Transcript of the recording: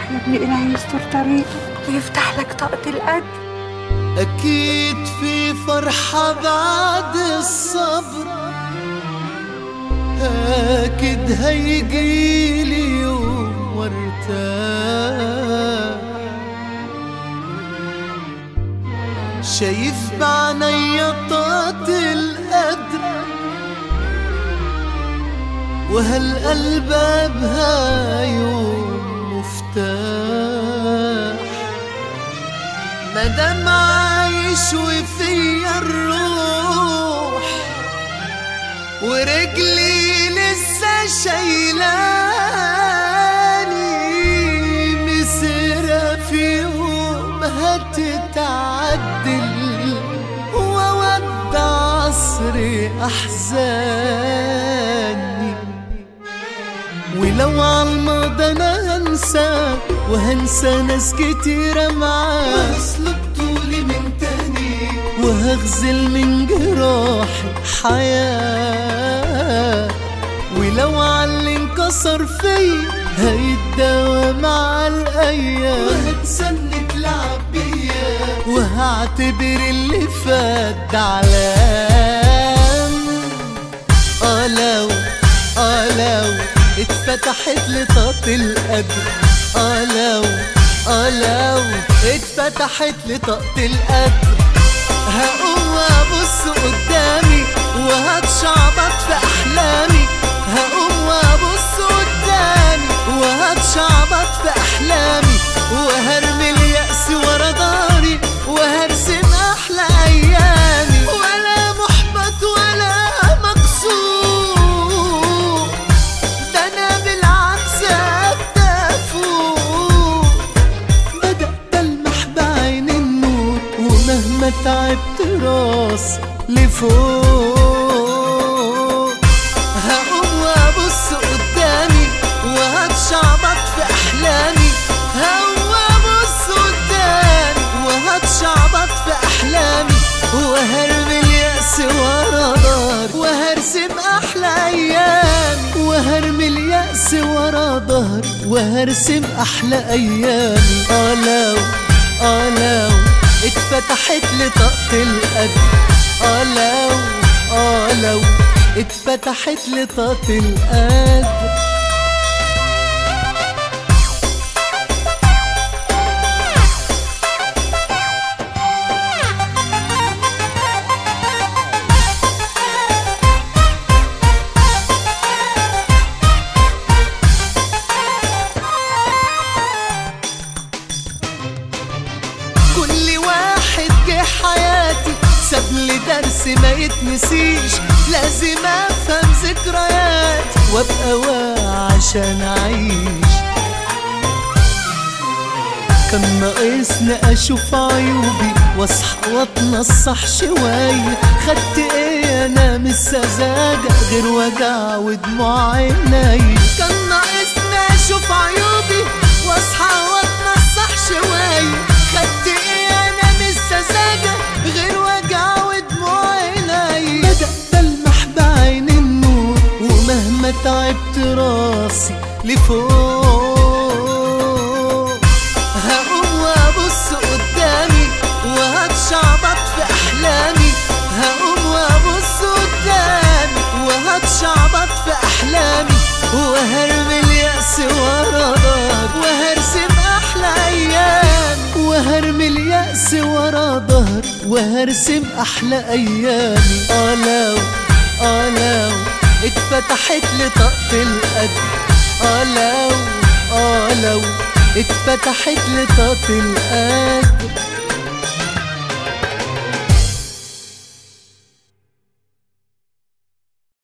يا ابني إلهي يستر طريقك ويفتح لك طاقة القدر أكيد في فرحة بعد الصبر أكيد هيجيلي يوم وارتاح شايف بعنيا طاقة القدر وهالقلب بها يوم مفتاح مادام عايش وفيا الروح ورجلي لسه شايلاني مسيرة في يوم هتتعدل وودع عصري أحزاني ولو عالماضي انا هنسى وهنسى ناس كتيرة معاك وهسلك طولي من تاني وهغزل من جراحي حياة ولو عاللي انكسر فيا هيتداوى مع الايام وهنسى انك لعب بيا وهعتبر اللي فات ده علام اه لو اه لو اتفتحت لي طاقة القدر اه لو اه لو اتفتحت لي طاقة القدر هقوم وابص قدامي وهتشعبط في احلامي هقوم وابص قدامي وهتشعبط في احلامي وهرمي اليأس ورا داري وهرسم احلى ايامي ولا محبط ولا مكسور ده انا بالعكس افوق بدأت ألمح بعين النور ومهما تعبت راسي لفوق هقوم وابص قدامي وهتشعبط في احلامي هقوم وابص قدامي وهتشعبط في احلامي وهرمي اليأس ورا دار وهرسم احلى ايامي وهرمي اليأس ورا ظهر وهرسم احلى ايامي اه لو اه لو اتفتحت لي طاقة القدر اه لو اه لو اتفتحت لي طاقة القدر كل واحد جه حياتي ساب لي درس ما يتنسيش لازم افهم ذكرياتي وابقى واعي عشان اعيش كان ناقصني اشوف عيوبي واصحى واتنصح شوية خدت ايه انا من السذاجة غير وجع ودموع عيني كان ناقصني اشوف عيوبي واصحى واتنصح شوية خدت ايه انا من السذاجة غير وجع ودموع عيني بدأت المح بعين النور ومهما تعبت راسي لفوق هقوم وابص قدامي وهتشعبط في احلامي هقوم وابص قدامي وهتشعبط في احلامي وهرمي اليأس ورا ظهر وهرسم احلى ايامي وهرمي اليأس ورا ظهر وهرسم احلى ايامي اه لو اه لو اتفتحت لي طاقة القدر اه لو اه لو اتفتحت لي طاقة القدر